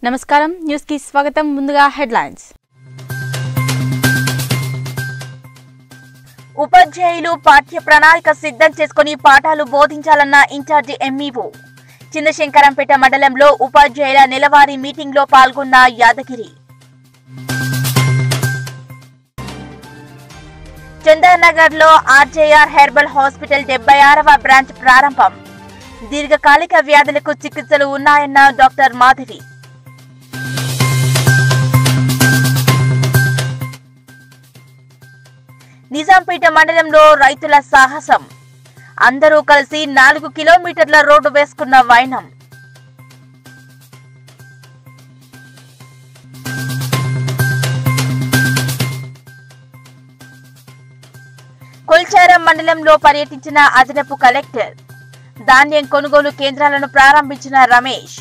నమస్కారం న్యూస్ కి స్వాగతం ముందుగా హెడ్లైన్స్ ఉపాధ్యాయులు పాఠ్య ప్రణాళిక సిద్ధం చేసుకుని పాఠాలు బోధించాలన్న ఇన్ఛార్జి ఎంఈఓ చిన్నశంకరంపేట మండలంలో ఉపాధ్యాయుల నెలవారీ మీటింగ్ లో పాల్గొన్న యాదగిరి చందానగర్ లో ఆర్జేఆర్ హెర్బల్ హాస్పిటల్ డెబ్బై ఆరవ బ్రాంచ్ ప్రారంభం దీర్ఘకాలిక వ్యాధులకు చికిత్సలు ఉన్నాయన్న డాక్టర్ మాధవి నిజాంపేట మండలంలో రైతుల సాహసం అందరూ కలిసి నాలుగు కిలోమీటర్ల రోడ్డు వేసుకున్న వైనం కొల్చారం మండలంలో పర్యటించిన అదనపు కలెక్టర్ ధాన్యం కొనుగోలు కేంద్రాలను ప్రారంభించిన రమేష్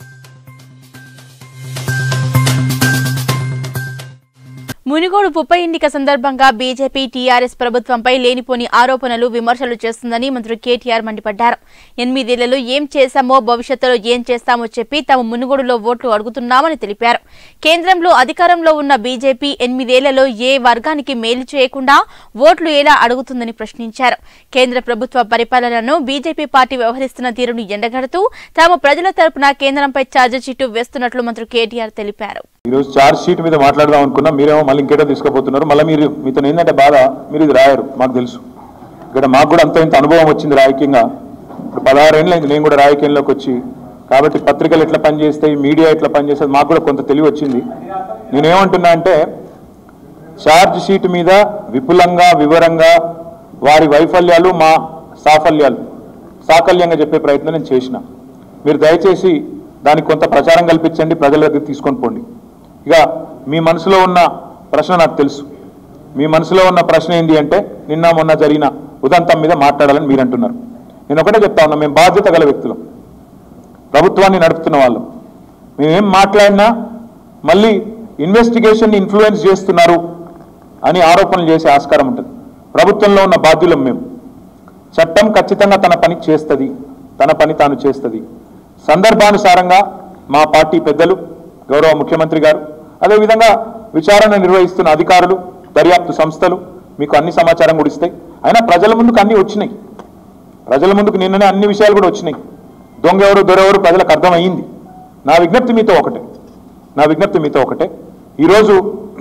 మునిగోడు ఉప ఎన్నిక సందర్భంగా బీజేపీ టీఆర్ఎస్ ప్రభుత్వంపై లేనిపోని ఆరోపణలు విమర్శలు చేస్తుందని మంత్రి కేటీఆర్ మండిపడ్డారు ఎనిమిదేళ్లలో ఏం చేశామో భవిష్యత్తులో ఏం చేస్తామో చెప్పి తాము మునుగోడులో ఓట్లు అడుగుతున్నామని తెలిపారు కేంద్రంలో అధికారంలో ఉన్న బీజేపీ ఎనిమిదేళ్లలో ఏ వర్గానికి మేలు చేయకుండా ఓట్లు ఎలా అడుగుతుందని ప్రశ్నించారు కేంద్ర ప్రభుత్వ పరిపాలనను బీజేపీ పార్టీ వ్యవహరిస్తున్న తీరును ఎండగడుతూ తాము ప్రజల తరపున కేంద్రంపై ఛార్జిషీటు వేస్తున్నట్లు మంత్రి కేటీఆర్ తెలిపారు ఈరోజు చార్జ్ షీట్ మీద మాట్లాడదాం అనుకున్నా మీరేమో మళ్ళీ ఇంకేటో తీసుకుపోతున్నారు మళ్ళీ మీరు మీతో ఏంటంటే బాధ మీరు ఇది రాయరు మాకు తెలుసు ఇక్కడ మాకు కూడా అంత ఇంత అనుభవం వచ్చింది రాజకీయంగా ఇప్పుడు పదహారేళ్ళు అయింది నేను కూడా రాజకీయంలోకి వచ్చి కాబట్టి పత్రికలు ఎట్లా పనిచేస్తాయి మీడియా ఎట్లా పనిచేస్తుంది మాకు కూడా కొంత తెలివి వచ్చింది నేనేమంటున్నా అంటే ఛార్జ్ షీట్ మీద విపులంగా వివరంగా వారి వైఫల్యాలు మా సాఫల్యాలు సాకల్యంగా చెప్పే ప్రయత్నం నేను చేసిన మీరు దయచేసి దానికి కొంత ప్రచారం కల్పించండి ప్రజల దగ్గర తీసుకొని పోండి ఇక మీ మనసులో ఉన్న ప్రశ్న నాకు తెలుసు మీ మనసులో ఉన్న ప్రశ్న ఏంటి అంటే నిన్న మొన్న జరిగిన ఉదంతం మీద మాట్లాడాలని మీరు అంటున్నారు నేను ఒకటే చెప్తా ఉన్నా మేము బాధ్యత గల వ్యక్తులం ప్రభుత్వాన్ని నడుపుతున్న వాళ్ళం మేమేం మాట్లాడినా మళ్ళీ ఇన్వెస్టిగేషన్ ఇన్ఫ్లుయెన్స్ చేస్తున్నారు అని ఆరోపణలు చేసే ఆస్కారం ఉంటుంది ప్రభుత్వంలో ఉన్న బాధ్యులం మేము చట్టం ఖచ్చితంగా తన పని చేస్తుంది తన పని తాను చేస్తుంది సందర్భానుసారంగా మా పార్టీ పెద్దలు గౌరవ ముఖ్యమంత్రి గారు అదేవిధంగా విచారణ నిర్వహిస్తున్న అధికారులు దర్యాప్తు సంస్థలు మీకు అన్ని సమాచారం కూడా ఇస్తాయి అయినా ప్రజల ముందుకు అన్ని వచ్చినాయి ప్రజల ముందుకు నిన్ననే అన్ని విషయాలు కూడా వచ్చినాయి దొంగ ఎవరు దొరెవరు ప్రజలకు అర్థమయ్యింది నా విజ్ఞప్తి మీతో ఒకటే నా విజ్ఞప్తి మీతో ఒకటే ఈరోజు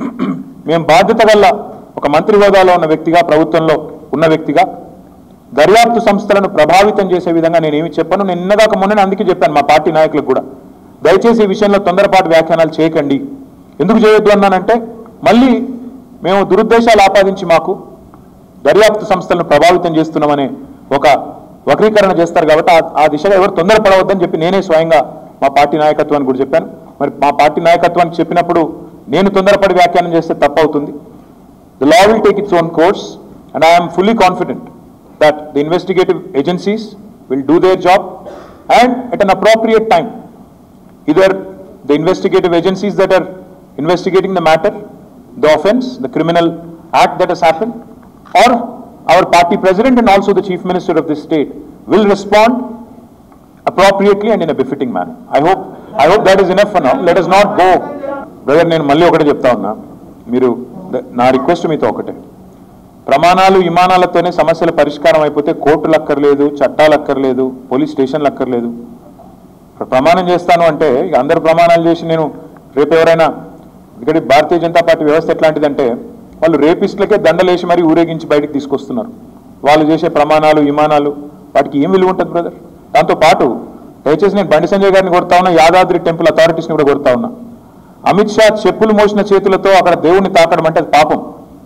మేము బాధ్యత వల్ల ఒక మంత్రి హోదాలో ఉన్న వ్యక్తిగా ప్రభుత్వంలో ఉన్న వ్యక్తిగా దర్యాప్తు సంస్థలను ప్రభావితం చేసే విధంగా నేను ఏమి చెప్పను నేను నిన్నగాక మొన్న అందుకే చెప్పాను మా పార్టీ నాయకులకు కూడా దయచేసి ఈ విషయంలో తొందరపాటు వ్యాఖ్యానాలు చేయకండి ఎందుకు చేయొద్దు అన్నానంటే మళ్ళీ మేము దురుద్దేశాలు ఆపాదించి మాకు దర్యాప్తు సంస్థలను ప్రభావితం చేస్తున్నామనే ఒక వక్రీకరణ చేస్తారు కాబట్టి ఆ- ఆ దిశగా ఎవరు తొందరపడవద్దని చెప్పి నేనే స్వయంగా మా పార్టీ నాయకత్వానికి కూడా చెప్పాను మరి మా పార్టీ నాయకత్వానికి చెప్పినప్పుడు నేను తొందరపడి వ్యాఖ్యానం చేస్తే తప్పవుతుంది The law will take its own course, and I am fully confident that the investigative agencies will do their job and at an appropriate time. Either the investigative agencies that are investigating the matter, the offense, the criminal act that has happened, or our party president and also the chief minister of this state will respond appropriately and in a befitting manner. I hope, I hope that is enough for now. Let us not go. Brother నేను మళ్ళీ ఒకటే చెప్తా ఉన్నా మీరు the- నా request మీతో ఒకటే ప్రమాణాలు విమానాలతోనే సమస్యల పరిష్కారం అయిపోతే కోర్టులు అక్కర్లేదు చట్టాలు అక్కర్లేదు పోలీస్ స్టేషన్లు అక్కర్లేదు ఇప్పుడు ప్రమాణం చేస్తాను అంటే ఇక అందరు ప్రమాణాలు చేసి నేను రేపు ఎవరైనా ఇక్కడ భారతీయ జనతా పార్టీ వ్యవస్థ ఎట్లాంటిదంటే వాళ్ళు రేపిస్టులకే దండలేసి మరీ ఊరేగించి బయటకు తీసుకొస్తున్నారు వాళ్ళు చేసే ప్రమాణాలు విమానాలు వాటికి ఏం విలువ ఉంటుంది బ్రదర్ దాంతో పాటు దయచేసి నేను బండి సంజయ్ గారిని కొడతా ఉన్నా యాదాద్రి టెంపుల్ అథారిటీస్ని కూడా కొడతా ఉన్నా అమిత్ షా చెప్పులు మోసిన చేతులతో అక్కడ దేవుణ్ణి తాకడం అంటే అది పాపం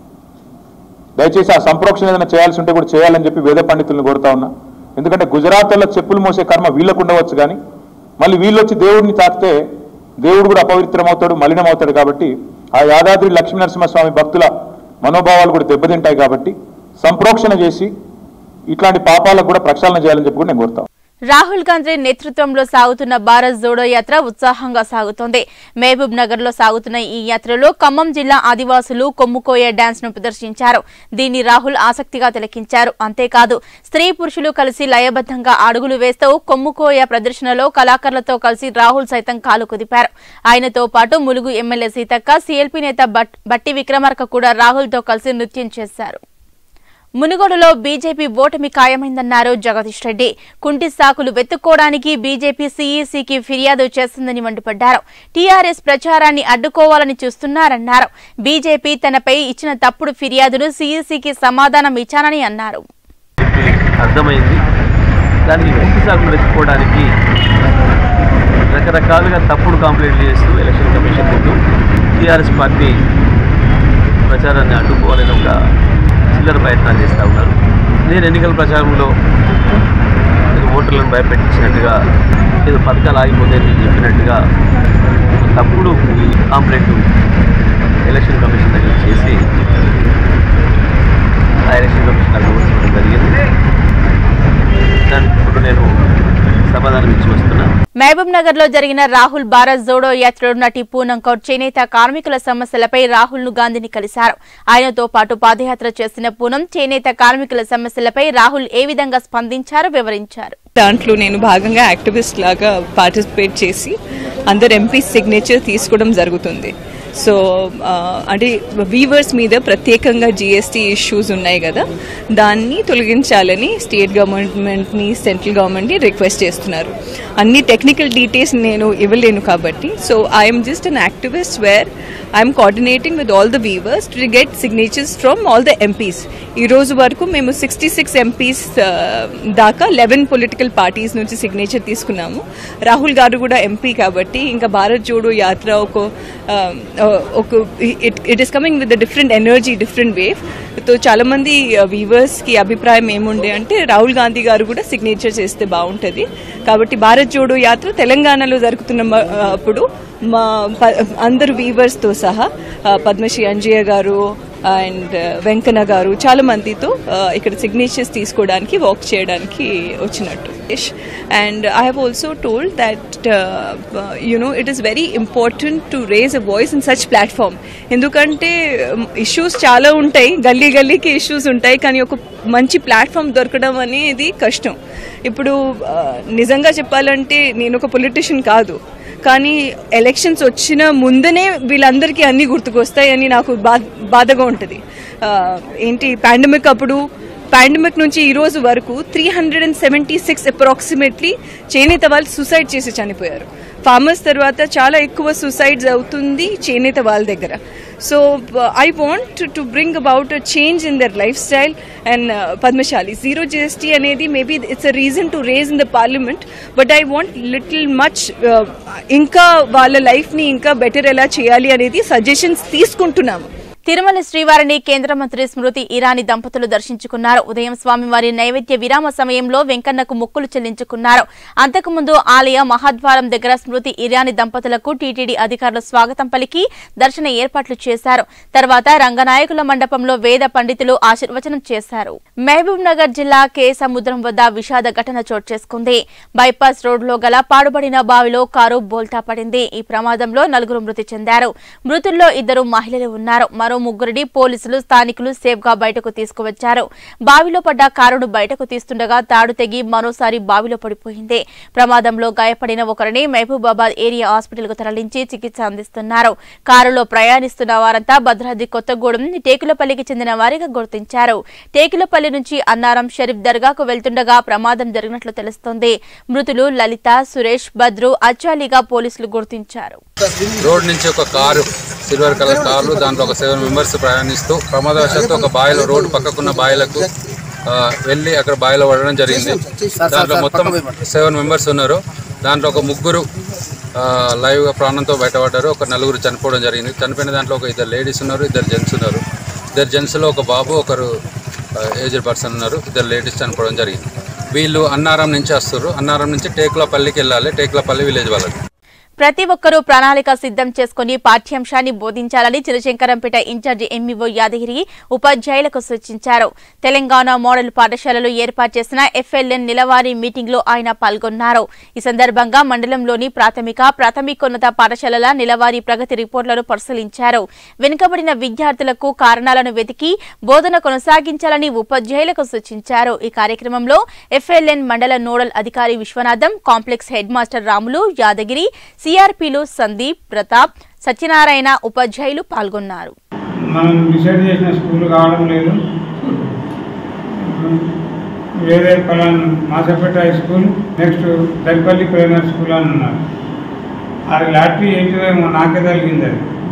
దయచేసి ఆ సంప్రోక్షణ ఏదైనా చేయాల్సి ఉంటే కూడా చేయాలని చెప్పి వేద పండితులను కోరుతా ఉన్నా ఎందుకంటే గుజరాత్లో చెప్పులు మోసే కర్మ వీళ్ళకు ఉండవచ్చు కానీ మళ్ళీ వీళ్ళు వచ్చి దేవుడిని తాకితే దేవుడు కూడా అపవిత్రమవుతాడు మలినమవుతాడు కాబట్టి ఆ యాదాద్రి లక్ష్మీనరసింహస్వామి భక్తుల మనోభావాలు కూడా దెబ్బతింటాయి కాబట్టి సంప్రోక్షణ చేసి ఇట్లాంటి పాపాలకు కూడా ప్రక్షాళన చేయాలని చెప్పి కూడా నేను కోరుతాను రాహుల్ గాంధీ నేతృత్వంలో సాగుతున్న భారత్ జోడో యాత్ర ఉత్సాహంగా సాగుతోంది మహబూబ్ నగర్ లో సాగుతున్న ఈ యాత్రలో ఖమ్మం జిల్లా ఆదివాసులు కొమ్ముకోయ డాన్స్ ను ప్రదర్శించారు దీన్ని రాహుల్ ఆసక్తిగా తిలకించారు అంతేకాదు స్త్రీ పురుషులు కలిసి లయబద్ధంగా అడుగులు వేస్తూ కొమ్ముకోయ ప్రదర్శనలో కళాకారులతో కలిసి రాహుల్ సైతం కాలు కుదిపారు ఆయనతో పాటు ములుగు ఎమ్మెల్యే సీతక్క సీఎల్పీ నేత బట్- బట్టి విక్రమార్క కూడా రాహుల్ తో కలిసి నృత్యం చేశారు మునుగోడులో బీజేపీ ఓటమి ఖాయమైందన్నారు జగదీష్ రెడ్డి కుంటి సాకులు వెతుక్కోవడానికి బీజేపీ సీఈసీకి ఫిర్యాదు చేస్తుందని మండిపడ్డారు టీఆర్ఎస్ ప్రచారాన్ని అడ్డుకోవాలని చూస్తున్నారన్నారు బీజేపీ తనపై ఇచ్చిన తప్పుడు ఫిర్యాదును సీఈసీకి సమాధానం ఇచ్చానని అన్నారు అర్థమైంది దానికి కుంటి సాగులు వెతుక్కోవడానికి రకరకాలుగా తప్పుడు కంప్లైంట్లు చేస్తూ ఎలక్షన్ కమిషన్ ముందు టీఆర్ఎస్ పార్టీ ప్రచారాన్ని అడ్డుకోవాలని ఒక చిల్లర ప్రయత్నాలు చేస్తూ ఉన్నారు నేను ఎన్నికల ప్రచారంలో ఏదో ఓటర్లను భయపెట్టించినట్టుగా ఏదో పథకాలు ఆగిపోతాయని చెప్పినట్టుగా ఒక తప్పుడు కాంప్లైంట్ ఎలక్షన్ కమిషన్ దగ్గర చేసి ఆ ఎలక్షన్ కమిషన్ అడ్డుకోవాల్సి జరిగింది దానికి ఇప్పుడు నేను సమాధానం ఇచ్చి వస్తున్నా మహబూబ్ నగర్ లో జరిగిన రాహుల్ భారత్ జోడో యాత్రలో నటి పూనం కౌర్ చేనేత కార్మికుల సమస్యలపై రాహుల్ ను గాంధీని కలిశారు ఆయనతో పాటు పాదయాత్ర చేసిన పూనం చేనేత కార్మికుల సమస్యలపై రాహుల్ ఏ విధంగా స్పందించారో వివరించారు దాంట్లో నేను భాగంగా యాక్టివిస్ట్ లాగా పార్టిసిపేట్ చేసి అందరు ఎంపీ సిగ్నేచర్ తీసుకోవడం జరుగుతుంది సో ఆ, అంటే వీవర్స్ మీద ప్రత్యేకంగా జిఎస్టీ ఇష్యూస్ ఉన్నాయి కదా దాన్ని తొలగించాలని స్టేట్ గవర్నమెంట్ని సెంట్రల్ గవర్నమెంట్ని రిక్వెస్ట్ చేస్తున్నారు అన్ని టెక్నికల్ డీటెయిల్స్ నేను ఇవ్వలేను కాబట్టి so I'm just an activist where I'm coordinating with all the weavers to get signatures from all the MPs ఈ రోజు వరకు మేము సిక్స్టీ సిక్స్ ఎంపీస్ దాకా లెవెన్ పొలిటికల్ పార్టీస్ నుంచి సిగ్నేచర్ తీసుకున్నాము రాహుల్ గారు కూడా ఎంపీ కాబట్టి ఇంకా భారత్ జోడో యాత్ర ఒక ఆ, ఒక it it is coming with different energy different wave తో చాలా మంది వీవర్స్ కి అభిప్రాయం ఏముండే అంటే రాహుల్ గాంధీ గారు కూడా సిగ్నేచర్ చేస్తే బాగుంటది కాబట్టి భారత్ జోడో యాత్ర తెలంగాణలో జరుగుతున్న మ- అప్పుడు మా ప- అందరు వీవర్స్ తో సహా ఆ, పద్మశ్రీ అంజయ్య గారు అండ్ వెంకన్న గారు చాలా మందితో ఆ, ఇక్కడ సిగ్నేచర్స్ తీసుకోవడానికి వాక్ చేయడానికి వచ్చినట్టు and I have also told that you know it is very important to raise a voice in such platform ఎందుకంటే ఇష్యూస్ చాలా ఉంటాయి గల్లీ గల్లీకి ఇష్యూస్ ఉంటాయి కానీ ఒక మంచి ప్లాట్ఫామ్ దొరకడం అనేది కష్టం ఇప్పుడు ఆ, నిజంగా చెప్పాలంటే నేను ఒక పొలిటీషియన్ కాదు కానీ ఎలక్షన్స్ వచ్చిన ముందనే వీళ్ళందరికీ అన్నీ గుర్తుకొస్తాయని నాకు బా బాధగా ఉంటుంది ఆ, ఏంటి పాండమిక్ అప్పుడు పాండమిక్ నుంచి ఈ రోజు వరకు three hundred and seventy six approximately చేనేత వాళ్ళు సూసైడ్ చేసి చనిపోయారు ఫార్మర్స్ తర్వాత చాలా ఎక్కువ సూసైడ్స్ అవుతుంది చేనేత వాళ్ళ దగ్గర so I want to bring about a change in their life style and Padmashali zero GST అనేది maybe it's a reason to raise in the parliament but I want little much ఇంకా వాళ్ళ లైఫ్ని ఇంకా బెటర్ ఎలా చేయాలి అనేది సజెషన్స్ తీసుకుంటున్నాము తిరుమల శ్రీవారిని కేంద్ర మంత్రి స్మృతి ఇరానీ దంపతులు దర్శించుకున్నారు ఉదయం స్వామివారి నైవేద్య విరామ సమయంలో వెంకన్నకు మొక్కులు చెల్లించుకున్నారు అంతకుముందు ఆలయ మహాద్వారం దగ్గర స్మృతి ఇరానీ దంపతులకు టీటీడీ అధికారులు స్వాగతం పలికి దర్శన ఏర్పాట్లు చేశారు తర్వాత రంగనాయకుల మండపంలో వేద పండితులు ఆశీర్వచనం చేశారు మహబూబ్ నగర్ జిల్లా కే సముద్రం వద్ద విషాద ఘటన చోటు చేసుకుంది బైపాస్ రోడ్లో గల పాడుబడిన బావిలో కారు బోల్తా పడింది ఈ ప్రమాదంలో నలుగురు మృతి చెందారు మృతుల్లో ఇద్దరు మహిళలు ఉన్నారు మరో ముగ్గురిని పోలీసులు స్థానికులు సేఫ్ గా బయటకు తీసుకువచ్చారు బావిలో పడ్డ కారును బయటకు తీస్తుండగా తాడు తెగి మరోసారి బావిలో పడిపోయింది ప్రమాదంలో గాయపడిన ఒకరిని మహబూబాబాద్ ఏరియా హాస్పిటల్ కు తరలించి చికిత్స అందిస్తున్నారు కారులో ప్రయాణిస్తున్న వారంతా భద్రాద్రి కొత్తగూడెం టేకులపల్లికి చెందిన వారిగా గుర్తించారు టేకులపల్లి నుంచి అన్నారం షరీఫ్ దర్గాకు వెళ్తుండగా ప్రమాదం జరిగినట్లు తెలుస్తోంది మృతులు లలిత సురేష్ భద్రు అచ్చాలిగా పోలీసులు గుర్తించారు రోడ్ నుంచి ఒక కారు సిల్వర్ కలర్ కారు దాంట్లో ఒక సెవెన్ మెంబర్స్ ప్రయాణిస్తూ ప్రమాదవశాత్తు ఒక బావిలో రోడ్డు పక్కకున్న బావిలకు ఆ, వెళ్ళి అక్కడ బావిలో పడడం జరిగింది దాంట్లో మొత్తం సెవెన్ మెంబర్స్ ఉన్నారు దాంట్లో ఒక ముగ్గురు ఆ, లైవ్గా ప్రాణంతో బయటపడ్డారు ఒక నలుగురు చనిపోవడం జరిగింది చనిపోయిన దాంట్లో ఒక ఇద్దరు లేడీస్ ఉన్నారు ఇద్దరు జెంట్స్ ఉన్నారు ఇద్దరు జెంట్స్లో ఒక బాబు ఒకరు ఏజ్డ్ పర్సన్ ఉన్నారు ఇద్దరు లేడీస్ చనిపోవడం జరిగింది వీళ్ళు అన్నారం నుంచి వస్తారు అన్నారం నుంచి టేకులపల్లికి వెళ్ళాలి టేకులపల్లి విలేజ్ వాళ్ళకి ప్రతి ఒక్కరూ ప్రణాళిక సిద్ధం చేసుకుని పాఠ్యాంశాన్ని బోధించాలని చిరశంకరంపేట ఇన్ఛార్జి ఎంఈఓ యాదగిరి ఉపాధ్యాయులకు సూచించారు తెలంగాణ మోడల్ పాఠశాలలో ఏర్పాటు చేసిన ఎఫ్ఎల్ఎన్ నెలవారీ మీటింగ్ లో ఆయన పాల్గొన్నారు ఈ సందర్భంగా మండలంలోని ప్రాథమిక ప్రాథమికోన్నత పాఠశాలల నెలవారీ ప్రగతి రిపోర్టులను పరిశీలించారు వెనుకబడిన విద్యార్థులకు కారణాలను వెతికి బోధన కొనసాగించాలని ఉపాధ్యాయులకు సూచించారు ఈ కార్యక్రమంలో ఎఫ్ఎల్ఎన్ మండల నోడల్ అధికారి Vishwanatham complex head master Ramulu Yadagiri సిఆర్పిలు సందీప్ ప్రతాప్ సత్యనారాయణ ఉపాధ్యాయులు పాల్గొన్నారు మనం డిసైడ్ చేసిన స్కూల్ కావడం లేదు వేరే పలానా Masapeta high school next Daripalli primary school అని ఉన్నారు అది లాటరీ ఏంటిదేమో నాకే తగిలింది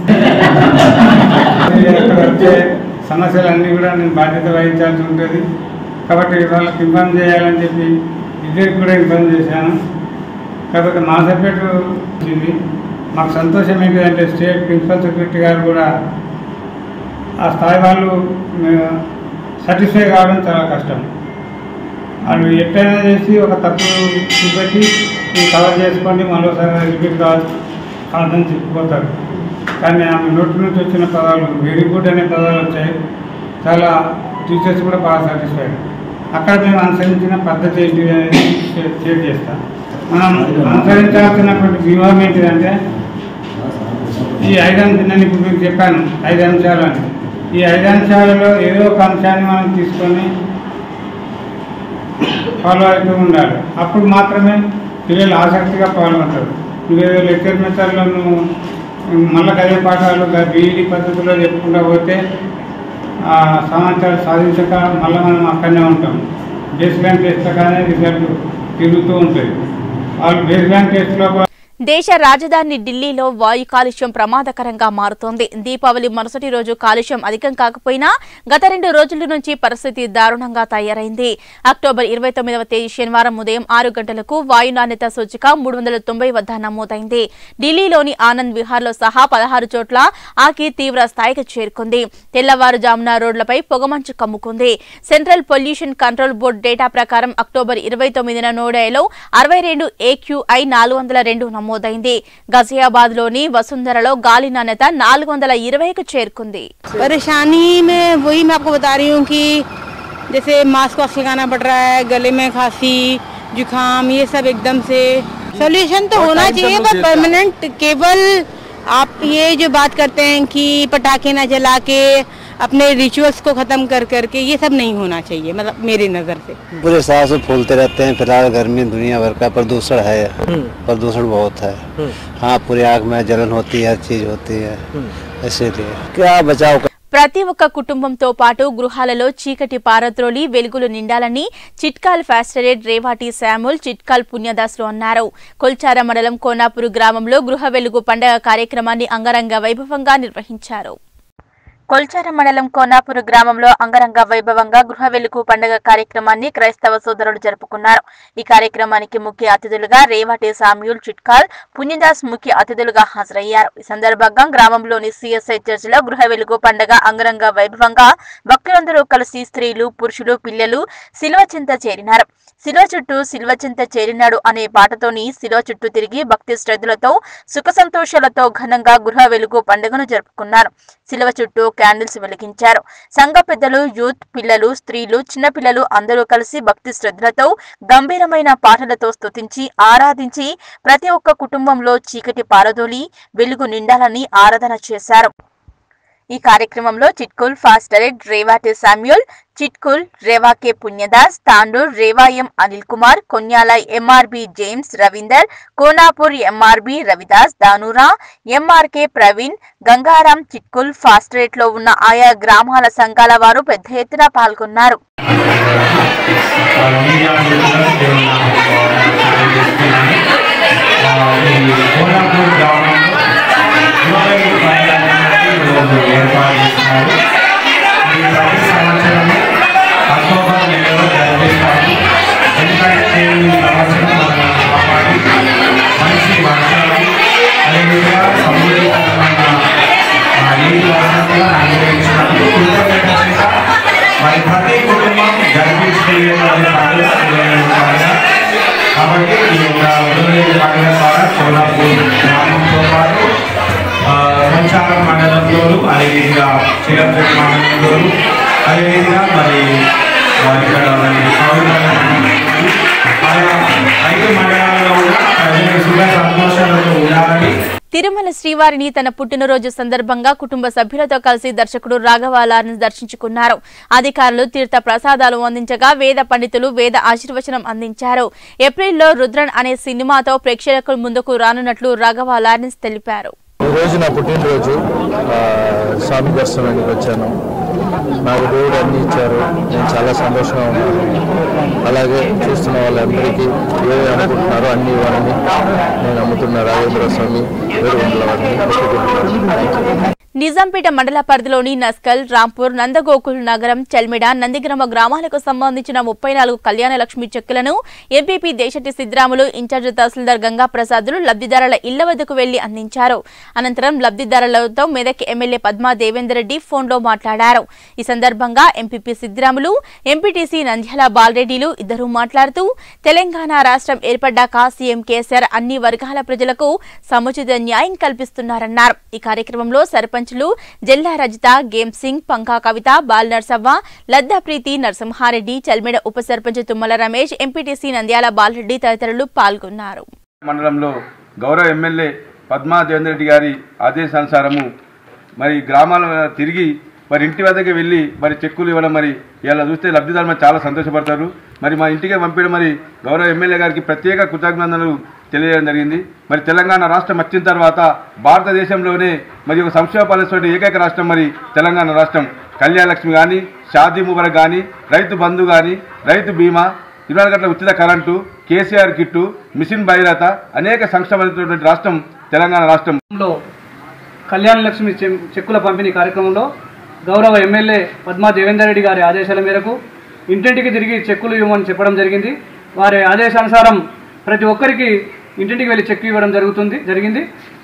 అది అది అక్కడ వచ్చే సమస్యలన్నీ కూడా నేను బాధ్యత వహించాల్సి ఉంటుంది కాబట్టి వాళ్ళకి ఇబ్బంది చేయాలని చెప్పి ఇద్దరికి కూడా ఇబ్బంది చేశాను కాబట్టి మాసపేట వచ్చింది మాకు సంతోషం ఏంటిదంటే స్టేట్ ప్రిన్సిపల్ సెక్రటరీ గారు కూడా ఆ స్థాయి వాళ్ళు సాటిస్ఫై కావడం చాలా కష్టం వాళ్ళు ఎట్లయినా చేసి ఒక తప్పు చూపెట్టి ఇది కవర్ చేసుకోండి మరోసారి రిపీట్ కావాలి కాదని చెప్పిపోతారు కానీ ఆమె నోటి నుంచి వచ్చిన పదాలు వెరీ గుడ్ అనే పదాలు వచ్చాయి చాలా టీచర్స్ కూడా బాగా సాటిస్ఫై అక్కడ మేము అనుసరించిన పద్ధతి ఏంటి అనేది షే- షేర్ చేస్తాం మనం అనుసరించాల్సినటువంటి వ్యూహం ఏంటిదంటే ఈ ఐదు అంశ నేను ఇప్పుడు మీకు చెప్పాను ఐదు అంశాలు అని ఈ ఐదు అంశాలలో ఏదో ఒక అంశాన్ని మనం తీసుకొని ఫాలో అవుతూ ఉండాలి అప్పుడు మాత్రమే పిల్లలు ఆసక్తిగా పాల్గొంటారు నువ్వేదో లెక్చర్ మెథడ్లో నువ్వు మళ్ళీ అదే పాఠాలు బీఈడి పద్ధతిలో చెప్పుకుంటూ పోతే ఆ సమాచారం సాధించక మళ్ళీ మనం అక్కడనే ఉంటాం బేస్ బ్యాంక్ టెస్ట్ కానీ రిజల్ట్ తిరుగుతూ ఉంటుంది వాళ్ళు బేస్ బ్యాంక్ టెస్ట్లో కూడా దేశ రాజధాని ఢిల్లీలో వాయు కాలుష్యం ప్రమాదకరంగా మారుతోంది దీపావళి మరుసటి రోజు కాలుష్యం అధికం కాకపోయినా గత రెండు రోజుల నుంచి పరిస్థితి దారుణంగా తయారైంది అక్టోబర్ ఇరవై తొమ్మిదవ తేదీ శనివారం ఉదయం ఆరు గంటలకు వాయు నాణ్యత సూచిక మూడు వందల తొంభై వద్ద నమోదైంది ఢిల్లీలోని ఆనంద్ విహార్లో సహా పదహారు చోట్ల ఆకి తీవ్ర స్థాయికి చేరుకుంది తెల్లవారుజామున రోడ్లపై పొగమంచు కమ్ముకుంది central pollution control board data ప్రకారం అక్టోబర్ ఇరవై తొమ్మిదిన నోడేలో అరవై రెండు ఏక్యూఐ నాలుగు వందల రెండు నమోదైంది గజియాబాద్ లోని వసుంధరలో గాలి నాణ్యత నాలుగు వందల ఇరవైకు చేరుకుంది परेशानी में वही मैं आपको बता रही हूँ कि जैसे मास्क वास्क लगाना पड़ रहा है गले में खांसी जुकाम ये सब एकदम से सोल्यूशन तो होना चाहिए पर परमानेंट केवल आप ये जो बात करते हैं कि पटाखे ना जला के अपने रिचुअल्स को खत्म कर करके ये सब नहीं होना चाहिए मतलब मेरी नज़र से पूरे हिसाब से फूलते रहते हैं फिलहाल गर्मी दुनिया भर का प्रदूषण है प्रदूषण बहुत है हाँ पूरी आग में जलन होती है हर चीज होती है इसीलिए क्या बचाव कर ప్రతి ఒక్క కుటుంబంతో పాటు గృహాలలో చీకటి పారద్రోలి వెలుగులు నిండాలని చిట్కాల్ ఫాస్టరేట్ రేవాటి శాముల్ చిట్కాల్ పుణ్యదాసులు అన్నారు కొల్చార మండలం కోనాపూర్ గ్రామంలో గృహ వెలుగు పండగ కార్యక్రమాన్ని అంగరంగ వైభవంగా నిర్వహించారు కొల్చార మండలం కోనాపూర్ గ్రామంలో అంగరంగ వైభవంగా గృహ వెలుగు పండుగ కార్యక్రమాన్ని క్రైస్తవ సోదరులు జరుపుకున్నారు ఈ కార్యక్రమానికి ముఖ్య అతిథులుగా రేవాటి సామ్యూల్ చిట్కాల్ పుణ్యదాస్ ముఖ్య అతిథులుగా హాజరయ్యారు ఈ సందర్భంగా గ్రామంలోని సిఎస్ఐ చర్చిలో గృహ వెలుగు పండుగ అంగరంగ వైభవంగా భక్తులందరూ కలిసి స్త్రీలు పురుషులు పిల్లలు శిల్వ చింత చేరినారు శిలువ చుట్టూ శిల్వ చింత చేరినాడు అనే పాటతోని శిలువ చుట్టూ తిరిగి భక్తి శ్రద్ధలతో సుఖ సంతోషాలతో ఘనంగా గృహ వెలుగు పండుగను జరుపుకున్నారు శిలువ చుట్టూ క్యాండిల్స్ వెలిగించారు సంఘ పెద్దలు యూత్ పిల్లలు స్త్రీలు చిన్నపిల్లలు అందరూ కలిసి భక్తి శ్రద్ధలతో గంభీరమైన పాటలతో స్తుతించి ఆరాధించి ప్రతి ఒక్క కుటుంబంలో చీకటి పారదోలి వెలుగు నిండాలని ఆరాధన చేశారు ఈ కార్యక్రమంలో చిట్కుల్ ఫాస్టరెడ్ రేవాటి శామ్యూల్ చిట్కుల్ రేవాకే పుణ్యదాస్ తాండూర్ రేవాయం Anil Kumar Konyala MRB James Ravinder Konapur MRB Ravidas దానురా ఎంఆర్కే ప్రవీణ్ గంగారాం చిట్కుల్ ఫాస్టరేట్ లో ఉన్న ఆయా గ్రామాల సంఘాల వారు పెద్ద ఎత్తున పాల్గొన్నారు కోలాపూర్ గ్రామంలో ఇరవై రూపాయలు ఏర్పాటు చేస్తున్నారు ఈ ప్రతి సంవత్సరము అక్టోబర్ నెలలో జరిపిస్తారు ఎందుకంటే ఈ సంవత్సరం మనం కాపాడి మంచి వర్షాలు అదేవిధంగా సమృద్ధికరమైన ఆ, నీటి వర్షం కూడా అనుభవించినందుకు కృతజ్ఞతగా మరి ప్రతి కుటుంబం జరిపించే పండుగ ఇరవై రూపాయల కాబట్టి ఈ యొక్క ఉదయగిరి పండుగ ద్వారా కోలాపూర్ గ్రామంతో పాటు ఆ, సంచారం మండలంలోను అదేవిధంగా చిరంపేట మండలంలోను అదేవిధంగా మరి ఆ, ఇక్కడ మరి సౌదీ ఆయా ఐదు మండలాల్లో కూడా ప్రజలు సుఖ సంతోషాలతో ఉండాలని తిరుమల శ్రీవారిని తన పుట్టినరోజు సందర్భంగా కుటుంబ సభ్యులతో కలిసి దర్శకుడు రాఘవాలారిని దర్శించుకున్నారు అధికారులు తీర్థ ప్రసాదాలు అందించగా వేద పండితులు వేద ఆశీర్వచనం అందించారు ఏప్రిల్లో రుద్రన్ అనే సినిమాతో ప్రేక్షకుల ముందుకు రానున్నట్లు రాఘవ లారెన్స్ తెలిపారు ఈ రోజు నా పుట్టినరోజు ఆ, స్వామి దర్శనానికి వచ్చాను నాకు దేవుడు అన్ని ఇచ్చారు నేను చాలా సంతోషంగా ఉన్నాను అలాగే చూస్తున్న వాళ్ళందరికీ ఏవి అనుకుంటున్నారో అన్ని ఇవ్వాలని నేను నమ్ముతున్న రాజేంద్ర స్వామి వేడుకుంటున్న వారిని మొక్కుకుంటున్నాను నిజాంపేట మండల పరిధిలోని నస్కల్ రాంపూర్ నందగోకుల్ నగరం చెల్మిడ నందిగ్రామ గ్రామాలకు సంబంధించిన ముప్పై నాలుగు కళ్యాణ లక్ష్మి చెక్కులను ఎంపీపీ దేశటి సిద్రాములు ఇన్ఛార్జ్ తహసీల్దార్ గంగా ప్రసాదులు లబ్ధిదారుల ఇళ్ల వద్దకు వెళ్లి అందించారు అనంతరం లబ్ధిదారులతో మెదక్ ఎమ్మెల్యే పద్మా దేవేందర్ రెడ్డి ఫోన్లో మాట్లాడారు ఈ సందర్భంగా ఎంపీపీ సిద్రాములు ఎంపీటీసీ నంద్యాల బాలరెడ్డిలు ఇద్దరూ మాట్లాడుతూ తెలంగాణ రాష్ట్రం ఏర్పడ్డాక సీఎం కేసీఆర్ అన్ని వర్గాల ప్రజలకు సముచిత న్యాయం కల్పిస్తున్నారన్నారు ఈ కార్యక్రమంలో సర్పంచ్లు జల్లా రజిత గేమ్ సింగ్ పంకా కవిత బాల్ నర్సవ్వ లద్దా ప్రీతి నరసింహారెడ్డి చల్మెడ ఉప సర్పంచ్ తుమ్మల రమేష్ ఎంపీటీసీ నంద్యాల బాలరెడ్డి తదితరులు పాల్గొన్నారు మండలంలో గౌరవ ఎమ్మెల్యే పద్మా దేవేంద్ర రెడ్డి గారి ఆదేశానుసారము మరి గ్రామాల తిరిగి మరి ఇంటి వద్దకు వెళ్ళి మరి చెక్కులు ఇవ్వడం మరి ఇలా చూస్తే లబ్ధిదారులు మరి చాలా సంతోషపడతారు మరి మా ఇంటికే పంపించడం మరి గౌరవ ఎమ్మెల్యే గారికి ప్రత్యేక కృతజ్ఞతలు తెలియజేయడం జరిగింది మరి తెలంగాణ రాష్ట్రం వచ్చిన తర్వాత భారతదేశంలోనే మరి ఒక సంక్షేమ పాలన ఏకైక రాష్ట్రం మరి తెలంగాణ రాష్ట్రం కళ్యాణ లక్ష్మి కానీ షాదీ ముబారక్ కానీ రైతు బంధు కానీ రైతు బీమా ఇరవై నాలుగు గంటల ఉచిత current KCR kit mission Bhagiratha అనేక సంక్షేమైనటువంటి రాష్ట్రం తెలంగాణ రాష్ట్రం లో కళ్యాణ లక్ష్మి చె- చెక్కుల పంపిణీ కార్యక్రమంలో గౌరవ ఎమ్మెల్యే పద్మా దేవేందర్ రెడ్డి గారి ఆదేశాల మేరకు ఇంటింటికి తిరిగి చెక్కులు ఇవ్వమని చెప్పడం జరిగింది వారి ఆదేశానుసారం ప్రతి ఒక్కరికి ఇంటింటికి వెళ్ళి చెక్కు ఇవ్వడం జరుగుతుంది జరిగింది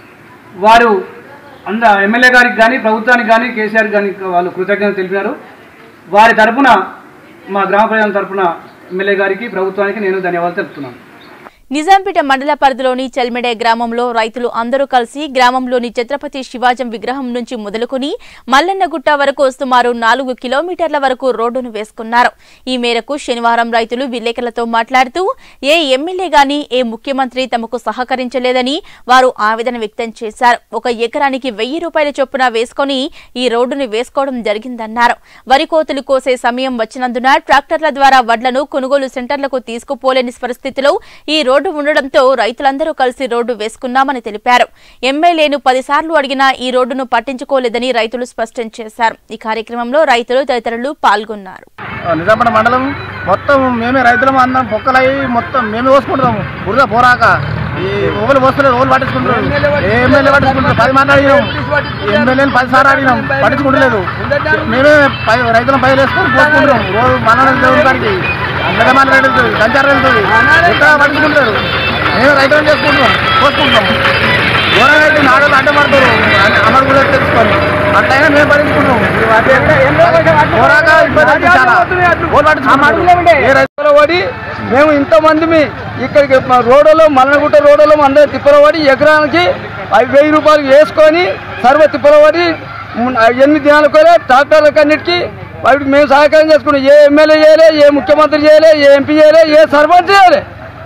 వారు అంద ఎమ్మెల్యే గారికి కానీ ప్రభుత్వానికి కానీ కేసీఆర్ కానీ వాళ్ళు కృతజ్ఞత తెలిపినారు వారి తరపున మా గ్రామ ప్రజల తరపున ఎమ్మెల్యే గారికి ప్రభుత్వానికి నేను ధన్యవాదాలు తెలుపుతున్నాను నిజాంపేట మండల పరిధిలోని చెల్మెడే గ్రామంలో రైతులు అందరూ కలిసి గ్రామంలోని ఛత్రపతి శివాజం విగ్రహం నుంచి మొదలుకొని మల్లన్నగుట్ట వరకు సుమారు నాలుగు కిలోమీటర్ల వరకు రోడ్డును వేసుకున్నారు ఈ మేరకు శనివారం రైతులు విలేకరులతో మాట్లాడుతూ ఏ ఎమ్మెల్యే గాని ఏ ముఖ్యమంత్రి తమకు సహకరించలేదని వారు ఆవేదన వ్యక్తం చేశారు ఒక ఎకరానికి వెయ్యి రూపాయల చొప్పున వేసుకొని ఈ రోడ్డును వేసుకోవడం జరిగిందన్నారు వరి కోతులు కోసే సమయం వచ్చినందున ట్రాక్టర్ల ద్వారా వడ్లను కొనుగోలు సెంటర్లకు తీసుకుపోలేని పరిస్థితిలో ఈ రోడ్డు ఉండడంతో రైతులందరూ కలిసి రోడ్డు వేసుకున్నామని తెలిపారు ఎమ్మెల్యేను పదిసార్లు అడిగినా ఈ రోడ్డును పట్టించుకోలేదని రైతులు స్పష్టం చేశారు ఈ కార్యక్రమంలో రైతులు తదితరులు పాల్గొన్నారు నిజామాబాద్ మండలం మొత్తం మేమే రైతులం అందరం పొక్కలయ్యి మొత్తం మేమే పోసుకుంటాము బురద పోరాక ఈ ఓవలు పోస్తున్నారు ఓవలు పట్టించుకుంటారు ఏ ఎమ్మెల్యే పట్టించుకుంటారు పది మాట అడిగినాం ఎమ్మెల్యేని పది సార్లు అడిగినాం పట్టించుకుంటలేదు మేమే పై రైతులను పైలు వేసుకొని పోసుకుంటాం రోజు మన దేవుని కాడికి నిజామాబాద్ వెళ్తుంది సంచారం వెళ్తుంది ఎక్కడ పట్టించుకుంటారు మేమే రైతులను చేసుకుంటున్నాం పోసుకుంటాం ఘోరంగా అయితే నాడలు అడ్డపడతారు అమలు కూడా తెచ్చుకొని అట్లయినా మేము భరించుకుంటాం ఘోరంగా ఇబ్బంది అవుతుంది చాలా ఓట్లు పట్టించుకుంటారు. ఏ రైతు పడి మేము ఇంతమంది ఇక్కడికి మా రోడ్డులో మల్లనగుట్ట రోడ్డులో అందరూ తిప్పలవాడి ఎకరానికి అవి వెయ్యి రూపాయలు వేసుకొని సర్వ తిప్పలవాడి మున్- ఎన్ని దినాలు కూడా ట్రాక్టర్లకు అన్నిటికీ వాటికి మేము సహకారం చేసుకున్నాం ఏ ఎమ్మెల్యే చేయలే ఏ ముఖ్యమంత్రి చేయలే ఏ ఎంపీ చేయలే ఏ సర్పంచ్ చేయలే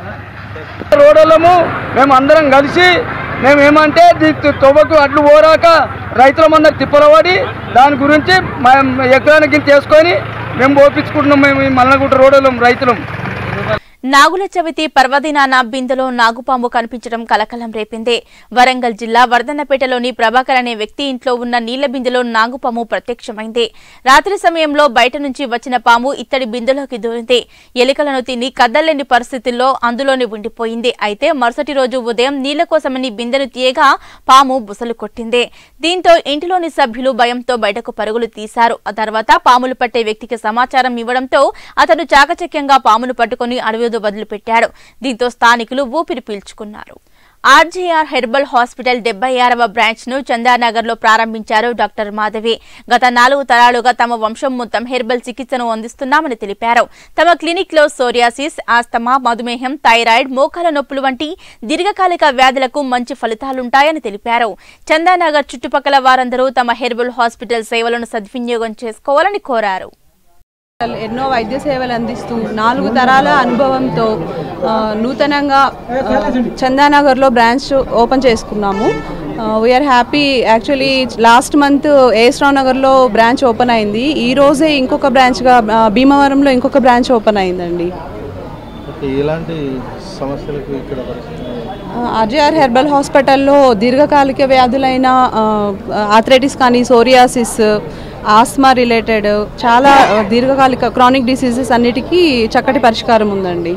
రోడ్లము మేము అందరం కలిసి మేము ఏమంటే దీ- తొవ్వకు అడ్లు పోరాక రైతులమందరూ తిప్పలవాడి దాని గురించి మేము ఎకరానికి ఇంత చేసుకొని మేము పోపించుకుంటున్నాం మేము ఈ మల్లనగుట్ట రోడ్డులో రైతులం నాగుల చవితి పర్వదినాన బిందెలో నాగుపాము కనిపించడం కలకలం రేపింది వరంగల్ జిల్లా వర్ధన్నపేటలోని ప్రభాకర్ అనే వ్యక్తి ఇంట్లో ఉన్న నీళ్ల బిందెలో నాగుపాము ప్రత్యక్షమైంది రాత్రి సమయంలో బయట నుంచి వచ్చిన పాము ఇత్తడి బిందెలోకి దూరింది ఎలుకలను తిని కదల్లేని పరిస్థితుల్లో అందులోనే ఉండిపోయింది అయితే మరుసటి రోజు ఉదయం నీళ్ల కోసమని బిందెను తీయగా పాము బుసలు కొట్టింది దీంతో ఇంటిలోని సభ్యులు భయంతో బయటకు పరుగులు తీశారు ఆ తర్వాత పాములు పట్టే వ్యక్తికి సమాచారం ఇవ్వడంతో అతను చాకచక్యంగా పామును పట్టుకుని అడవిలో వదిలిపెట్టాడు దీంతో స్థానికులు ఊపిరి పీల్చుకున్నారు ఆర్జీఆర్ హెర్బల్ హాస్పిటల్ డెబ్బై ఆరవ బ్రాంచ్ ను చందానగర్ లో ప్రారంభించారు డాక్టర్ మాధవి గత నాలుగు తరాలుగా తమ వంశం మొత్తం హెర్బల్ చికిత్సను అందిస్తున్నామని తెలిపారు తమ క్లినిక్ లో సోరియాసిస్ ఆస్తమా మధుమేహం థైరాయిడ్ మోకాల నొప్పులు వంటి దీర్ఘకాలిక వ్యాధులకు మంచి ఫలితాలుంటాయని తెలిపారు చందానగర్ చుట్టుపక్కల వారందరూ తమ హెర్బల్ హాస్పిటల్ సేవలను సద్వినియోగం చేసుకోవాలని కోరారు ఎన్నో వైద్య సేవలు అందిస్తూ నాలుగు తరాల అనుభవంతో ఆ, నూతనంగా ఆ, చందానగర్లో బ్రాంచ్ ఓపెన్ చేసుకున్నాము we're happy actually last month ఏస్రావ్ నగర్లో బ్రాంచ్ ఓపెన్ అయింది ఈ రోజే ఇంకొక బ్రాంచ్గా ఆ, భీమవరంలో ఇంకొక బ్రాంచ్ ఓపెన్ అయిందండి ఓకే ఎలాంటి సమస్యలకు ఇక్కడ పరిస్థితి ఆర్జీఆర్ హెర్బల్ హాస్పిటల్లో దీర్ఘకాలిక వ్యాధులైన ఆథరైటిస్ కానీ సోరియాసిస్ ఆస్మా రిలేటెడ్ చాలా ఆ, దీర్ఘకాలిక క్రానిక్ డిసీజెస్ అన్నిటికీ చక్కటి పరిష్కారం ఉందండి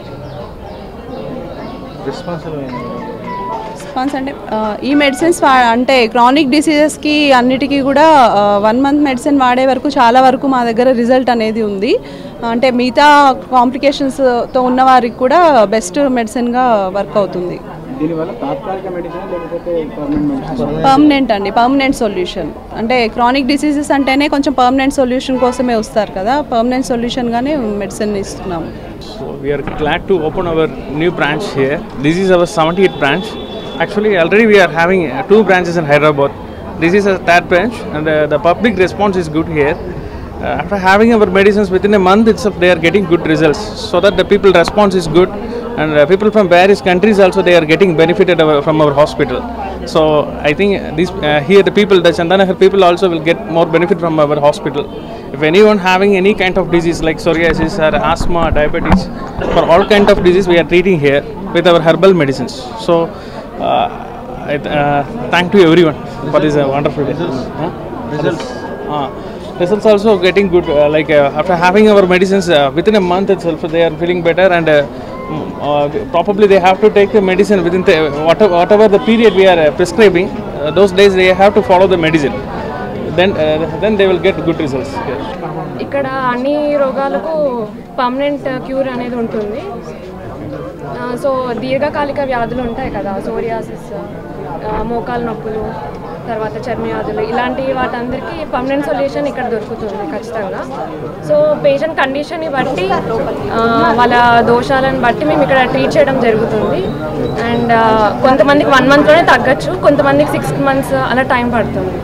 రెస్పాన్స్ ఎలా అయింది? రెస్పాన్స్ అంటే ఆ, ఈ మెడిసిన్స్ వా- అంటే క్రానిక్ డిసీజెస్కి అన్నిటికీ కూడా వన్ మంత్ మెడిసిన్ వాడే వరకు చాలా వరకు మా దగ్గర రిజల్ట్ అనేది ఉంది అంటే మిగతా కాంప్లికేషన్స్తో ఉన్న వారికి కూడా బెస్ట్ మెడిసిన్గా వర్క్ అవుతుంది దీనివల్ల తాత్కాలిక మెడిసిన్ లేకపోతే పర్మనెంట్ మెడిసిన్ పర్మనెంట్ అండి పర్మనెంట్ సొల్యూషన్ అంటే క్రానిక్ డిసీజెస్ అంటేనే కొంచెం పర్మనెంట్ సొల్యూషన్ కోసమే వస్తారు కదా పర్మనెంట్ సొల్యూషన్గానే మెడిసిన్ ఇస్తున్నాము So we are glad to open our new branch here. This is our 78th branch. Actually, already we are having uh, two branches in Hyderabad. This is a third branch, and uh, the public response is good here. Uh, after having our medicines within a month itself, they are getting good results. So that the people response is good, and uh, people from various countries also they are getting benefited our- from our hospital. So I think these uh, here the people, the Chandanagar people also will get more benefit from our hospital. If anyone having any kind of disease like psoriasis or asthma, diabetes, for all kind of disease we are treating here with our herbal medicines. So uh, I, uh, thank to everyone for this uh, wonderful results. Results. Uh, results also getting good. Uh, like uh, after having our medicines uh, within a month itself, they are feeling better and. Uh, mm, uh, probably they have to take the medicine within the, whatever, whatever the period we are uh, prescribing. Uh, those days they have to follow the medicine. Then, uh, then they will get good results. Here. ఇక్కడ అన్ని రోగాలకు permanent cure అనేది ఉంటుంది ఆ, so దీర్ఘకాలిక వ్యాధులు ఉంటాయి కదా సోరియాసిస్ ఆ, మోకాల నొప్పులు తర్వాత చర్మ వ్యాధులు ఇలాంటి వాటందరికీ పర్మనెంట్ సొల్యూషన్ ఇక్కడ దొరుకుతుంది ఖచ్చితంగా సో పేషెంట్ కండిషన్ని బట్టి ఆ, వాళ్ళ దోషాలను బట్టి మేము ఇక్కడ ట్రీట్ చేయడం జరుగుతుంది అండ్ కొంతమందికి వన్ మంత్లోనే తగ్గచ్చు కొంతమందికి సిక్స్ మంత్స్ అలా టైం పడుతుంది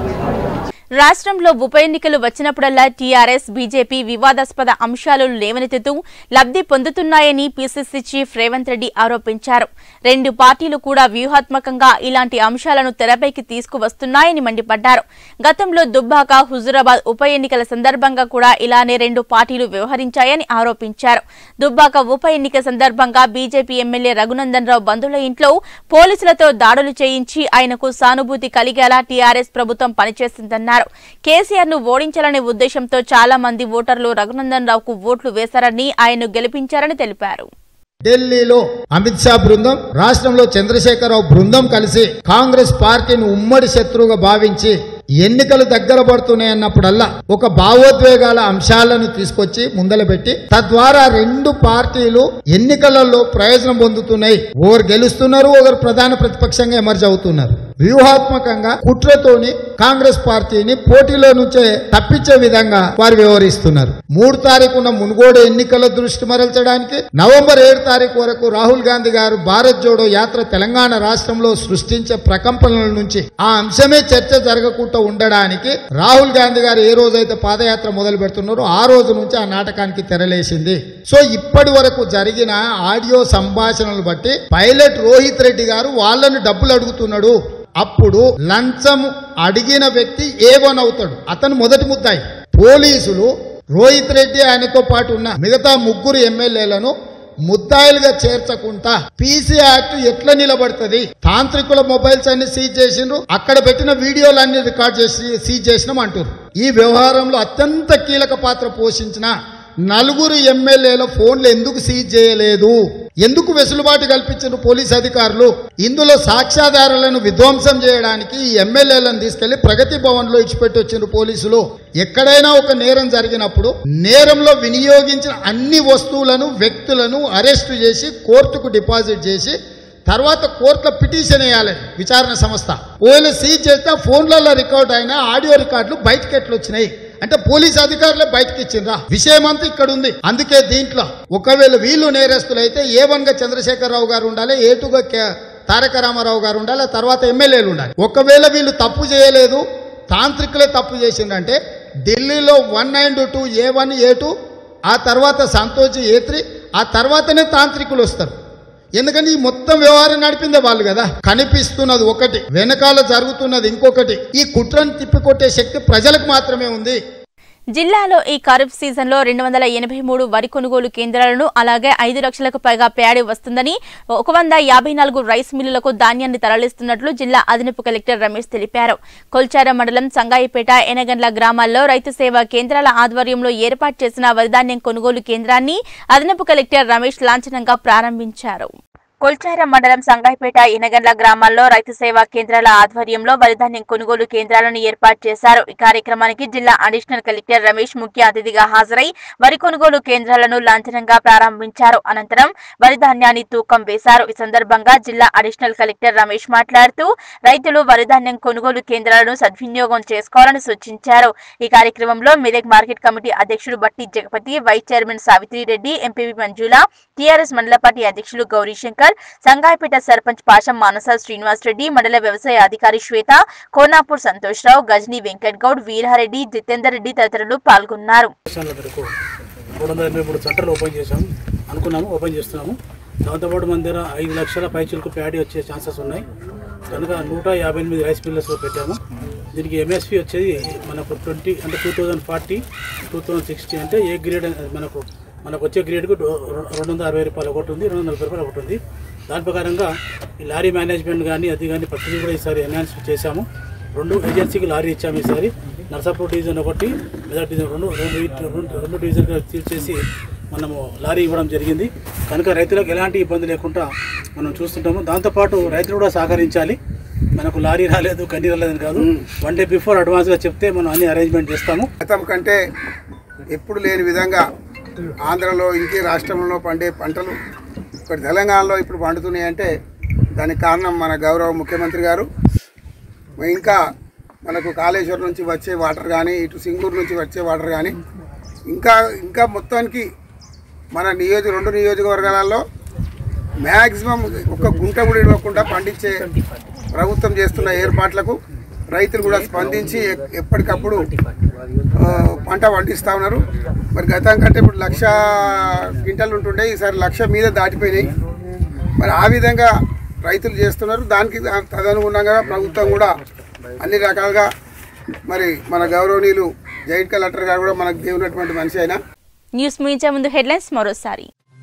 రాష్ట్రంలో ఉప ఎన్నికలు వచ్చినప్పుడల్లా టీఆర్ఎస్ బీజేపీ వివాదాస్పద అంశాలు లేవనెత్తుతూ లబ్ధి పొందుతున్నాయని పీసీసీ చీఫ్ రేవంత్ రెడ్డి ఆరోపించారు రెండు పార్టీలు కూడా వ్యూహాత్మకంగా ఇలాంటి అంశాలను తెరపైకి తీసుకువస్తున్నాయని మండిపడ్డారు గతంలో దుబ్బాక హుజురాబాద్ ఉప ఎన్నికల సందర్భంగా కూడా ఇలానే రెండు పార్టీలు వ్యవహరించాయని ఆరోపించారు దుబ్బాక ఉప ఎన్నిక సందర్భంగా బీజేపీ ఎమ్మెల్యే రఘునందన్ రావు బంధువుల ఇంట్లో పోలీసులతో దాడులు చేయించి ఆయనకు సానుభూతి కలిగేలా టీఆర్ఎస్ ప్రభుత్వం పనిచేసిందన్నారు కేసీఆర్ ను ఓడించాలనే ఉద్దేశంతో చాలా మంది ఓటర్లు రఘునందన్ రావుకు ఓట్లు వేశారని ఆయన్ను గెలిపించారని తెలిపారు ఢిల్లీలో అమిత్ షా బృందం రాష్ట్రంలో చంద్రశేఖరరావు బృందం కలిసి కాంగ్రెస్ పార్టీని ఉమ్మడి శత్రువుగా భావించి ఎన్నికలు దగ్గర పడుతున్నాయన్నప్పుడల్లా ఒక భావోద్వేగాల అంశాలను తీసుకొచ్చి ముందలబెట్టి తద్వారా రెండు పార్టీలు ఎన్నికలలో ప్రయోజనం పొందుతున్నాయి ఒకరు గెలుస్తున్నారు ఒకరు ప్రధాన ప్రతిపక్షంగా ఎమర్జ్ అవుతున్నారు వ్యూహాత్మకంగా కుట్రతోని కాంగ్రెస్ పార్టీని పోటీలో నుంచే తప్పించే విధంగా వారు వ్యవహరిస్తున్నారు మూడు తారీఖున మునుగోడు ఎన్నికల దృష్టి మరల్చడానికి నవంబర్ ఏడు తారీఖు వరకు రాహుల్ గాంధీ గారు భారత్ జోడో యాత్ర తెలంగాణ రాష్ట్రంలో సృష్టించే ప్రకంపనల నుంచి ఆ అంశమే చర్చ జరగకుండా ఉండడానికి రాహుల్ గాంధీ గారు ఏ రోజైతే పాదయాత్ర మొదలు పెడుతున్నారో ఆ రోజు నుంచి ఆ నాటకానికి తెరలేసింది సో ఇప్పటి వరకు జరిగిన ఆడియో సంభాషణలు బట్టి పైలట్ రోహిత్ రెడ్డి గారు వాళ్ళని డబ్బులు అడుగుతున్నాడు అప్పుడు లంచం అడిగిన వ్యక్తి ఏ వన్ అవుతాడు అతను మొదటి ముద్దాయి పోలీసులు రోహిత్ రెడ్డి ఆయనతో పాటు ఉన్న మిగతా ముగ్గురు ఎమ్మెల్యేలను ముద్దాయిలుగా చేర్చకుండా పీసీ యాక్ట్ ఎట్లా నిలబడుతుంది తాంత్రికుల మొబైల్స్ అన్ని సీజ్ చేసిండ్రు అక్కడ పెట్టిన వీడియోలన్నీ రికార్డ్ చేసి సీజ్ చేసినాం అంటారు ఈ వ్యవహారంలో అత్యంత కీలక పాత్ర పోషించిన నలుగురు ఎమ్మెల్యేల ఫోన్లు ఎందుకు సీజ్ చేయలేదు ఎందుకు వెసులుబాటు కల్పించిన పోలీస్ అధికారులు ఇందులో సాక్ష్యాధారాలను విధ్వంసం చేయడానికి ఈ ఎమ్మెల్యేలను తీసుకెళ్లి ప్రగతి భవన్ లో ఇచ్చిపెట్టి వచ్చిన పోలీసులు ఎక్కడైనా ఒక నేరం జరిగినప్పుడు నేరంలో వినియోగించిన అన్ని వస్తువులను వ్యక్తులను అరెస్టు చేసి కోర్టుకు డిపాజిట్ చేసి తర్వాత కోర్టులో పిటిషన్ వేయాలి విచారణ సంస్థ ఒకవేళ సీజ్ చేస్తే ఆ ఫోన్లలో రికార్డ్ అయిన ఆడియో రికార్డులు బయటకి ఎట్లా వచ్చినాయి అంటే పోలీస్ అధికారులే బయటకి ఇచ్చిండ్రా విషయం అంతా ఇక్కడ ఉంది అందుకే దీంట్లో ఒకవేళ వీళ్ళు నేరస్తులు అయితే ఏ వన్ గా చంద్రశేఖరరావు గారు ఉండాలి ఏ టూగా కే- తారక రామారావు గారు ఉండాలి ఆ తర్వాత ఎమ్మెల్యేలు ఉండాలి ఒకవేళ వీళ్ళు తప్పు చేయలేదు తాంత్రికులే తప్పు చేసిందంటే ఢిల్లీలో one nine two A one A two ఆ తర్వాత సంతోష్ ఏ త్రీ ఆ తర్వాతనే తాంత్రికులు వస్తారు ఎందుకంటే ఈ మొత్తం వ్యవహారం నడిపిందే వాళ్ళు కదా కనిపిస్తున్నది ఒకటి వెనకాల జరుగుతున్నది ఇంకొకటి ఈ కుట్రను తిప్పికొట్టే శక్తి ప్రజలకు మాత్రమే ఉంది జిల్లాలో ఈ ఖరీఫ్ సీజన్లో రెండు వందల ఎనభై మూడు వరి కొనుగోలు కేంద్రాలను అలాగే ఐదు లక్షలకు పైగా ప్యాడీ వస్తుందని ఒక వంద యాభై నాలుగు రైస్ మిల్లులకు ధాన్యాన్ని తరలిస్తున్నట్లు జిల్లా అదనపు కలెక్టర్ రమేష్ తెలిపారు కొల్చార మండలం సంగాయిపేట ఎనగండ్ల గ్రామాల్లో రైతు సేవా కేంద్రాల ఆధ్వర్యంలో ఏర్పాటు చేసిన వరిధాన్యం కొనుగోలు కేంద్రాన్ని అదనపు కలెక్టర్ రమేష్ లాంఛనంగా ప్రారంభించారు కొల్చార మండలం సంగాయిపేట ఇనగండ్ల గ్రామాల్లో రైతు సేవా కేంద్రాల ఆధ్వర్యంలో వరిధాన్యం కొనుగోలు కేంద్రాలను ఏర్పాటు చేశారు ఈ కార్యక్రమానికి జిల్లా అడిషనల్ కలెక్టర్ రమేష్ ముఖ్య అతిథిగా హాజరై వరి కొనుగోలు కేంద్రాలను లాంఛనంగా ప్రారంభించారు అనంతరం వరిధాన్యాన్ని తూకం వేశారు ఈ సందర్భంగా జిల్లా అడిషనల్ కలెక్టర్ రమేష్ మాట్లాడుతూ రైతులు వరిధాన్యం కొనుగోలు కేంద్రాలను సద్వినియోగం చేసుకోవాలని సూచించారు ఈ కార్యక్రమంలో మెదక్ మార్కెట్ కమిటీ అధ్యక్షుడు Batti Jagapathi vice chairman Savitri Reddy MPP Manjula TRS మండల పార్టీ అధ్యక్షులు గౌరీశంకర్ సంగాయపేట సర్పంచ్ పాషం మానస శ్రీనివాస్ రెడ్డి మండల వ్యవసాయ అధికారి శ్వేత కోనాపూర్ సంతోష్రావు గజనీ వెంకట్ గౌడ్ వీరారెడ్డి జితేందర్ రెడ్డి తదితరులు పాల్గొన్నారు ఆదేశాల మేరకు మూడు వందల ఎనభై మూడు సెంటర్లు ఓపెన్ చేశాము అనుకున్నాము ఓపెన్ చేస్తున్నాము దాంతోపాటు మన దగ్గర ఐదు లక్షల పైచులకు ప్యాడీ వచ్చే ఛాన్సెస్ ఉన్నాయి కనుక నూట యాభై ఎనిమిది రైస్ మిల్లర్స్ పెట్టాము దీనికి ఎంఎస్పి వచ్చేది మనకు ట్వంటీ అంటే two thousand forty two thousand sixty అంటే ఏ గ్రేడ్ అనేది మనకు మనకు వచ్చే గ్రేడ్కు రెండు వందల అరవై రూపాయలు ఒకటి ఉంది రెండు వందల నలభై రూపాయలు ఒకటి ఉంది దాని ప్రకారంగా ఈ లారీ మేనేజ్మెంట్ కానీ అది కానీ ప్రతిదీ కూడా ఈసారి ఎన్హాన్స్ చేశాము రెండు ఏజెన్సీకి లారీ ఇచ్చాము ఈసారి నర్సాపూర్ డివిజన్ ఒకటి మెదక్ డివిజన్ రెండు రెండు రెండు రెండు డివిజన్గా తీర్చేసి మనము లారీ ఇవ్వడం జరిగింది కనుక రైతులకు ఎలాంటి ఇబ్బంది లేకుండా మనం చూస్తుంటాము దాంతోపాటు రైతులు కూడా సహకరించాలి మనకు లారీ రాలేదు కన్నీ రాలేదని కాదు వన్ డే బిఫోర్ అడ్వాన్స్గా చెప్తే మనం అన్ని అరేంజ్మెంట్ చేస్తాము గతం కంటే ఎప్పుడు లేని విధంగా ఆంధ్రలో ఇంకే రాష్ట్రంలో పండే పంటలు ఇక్కడ తెలంగాణలో ఇప్పుడు పండుతున్నాయి అంటే దానికి కారణం మన గౌరవ ముఖ్యమంత్రి గారు ఇంకా మనకు కాళేశ్వరం నుంచి వచ్చే వాటర్ కానీ ఇటు సింగూరు నుంచి వచ్చే వాటర్ కానీ ఇంకా ఇంకా మొత్తానికి మన నియోజక రెండు నియోజకవర్గాలలో మ్యాక్సిమం ఒక గుంట కూడా ఇవ్వకుండా పండించే ప్రభుత్వం చేస్తున్న ఏర్పాట్లకు రైతులు కూడా స్పందించి ఎ- ఎప్పటికప్పుడు ఆ, పంట పండిస్తూ ఉన్నారు మరి గతం కంటే ఇప్పుడు లక్ష క్వింటల్ ఉంటుండే ఈసారి లక్ష మీద దాటిపోయినాయి మరి ఆ విధంగా రైతులు చేస్తున్నారు దానికి దా- తదనుగుణంగా ప్రభుత్వం కూడా అన్ని రకాలుగా మరి మన గౌరవనీయులు జాయింట్ కలెక్టర్ గారు కూడా మనకు దేవునటువంటి మనిషి అయినా న్యూస్ ముగించే ముందు హెడ్లైన్స్ మరోసారి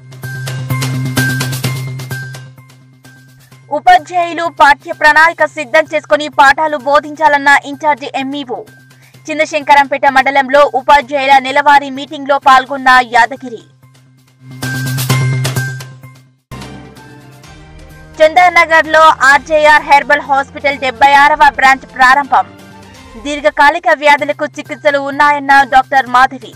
ఉపాధ్యాయులు పాఠ్య ప్రణాళిక సిద్ధం చేసుకుని పాఠాలు బోధించాలన్న ఇన్ఛార్జి ఎంఈఓ చిన్నశంకరంపేట మండలంలో ఉపాధ్యాయుల నెలవారీ మీటింగ్ లో పాల్గొన్న యాదగిరి చందానగర్ లో ఆర్జేఆర్ హెర్బల్ హాస్పిటల్ డెబ్బై ఆరవ బ్రాంచ్ ప్రారంభం దీర్ఘకాలిక వ్యాధులకు చికిత్సలు ఉన్నాయన్న డాక్టర్ మాధవి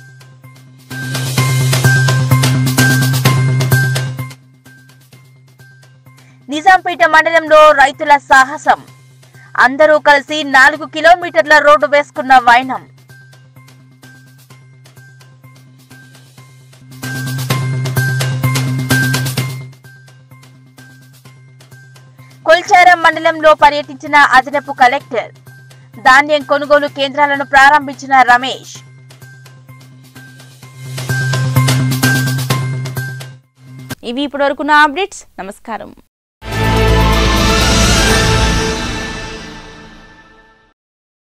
నిజాంపేట మండలంలో రైతుల సాహసం అందరూ కలిసి నాలుగు కిలోమీటర్ల రోడ్డు వేసుకున్న వైనం కొల్చారం మండలంలో పర్యటించిన అదనపు కలెక్టర్ ధాన్యం కొనుగోలు కేంద్రాలను ప్రారంభించిన రమేష్ ఇవి ఇప్పటివరకు నా అప్డేట్స్ నమస్కారం